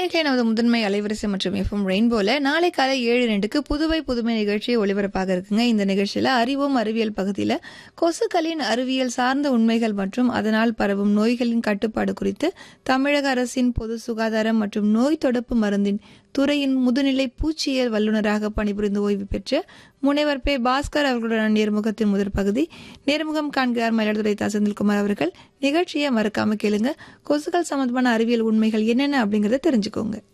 நேர்களை நமது முதன்மை அலைவரிசை மற்றும் எஃப்எம் ரெயின்போல நாளை காலை ஏழு ரெண்டுக்கு புதுவை புதுமை நிகழ்ச்சி ஒளிபரப்பாக இருக்குங்க இந்த நிகழ்ச்சியில அறிவோம் அறிவியல் பகுதியில் கொசுக்களின் அறிவியல் சார்ந்த உண்மைகள் மற்றும் அதனால் பரவும் நோய்களின் கட்டுப்பாடு குறித்து தமிழக அரசின் பொது சுகாதாரம் மற்றும் நோய் தடுப்பு மருந்தின் துறையின் முதுநிலை பூச்சியியல் வல்லுநராக பணிபுரிந்து ஓய்வு பெற்ற முனைவர் பே பாஸ்கர் அவர்களுடன் நேர்முகத்தின் முதற் பகுதி நேர்முகம் காண்கிறார் மயிலாடுதுறை தா செந்தில்குமார் அவர்கள் நிகழ்ச்சியை மறக்காம கேளுங்க கொசுக்கள் சம்பந்தமான அறிவியல் உண்மைகள் என்னென்ன அப்படிங்கறத தெரிஞ்சுக்கோங்க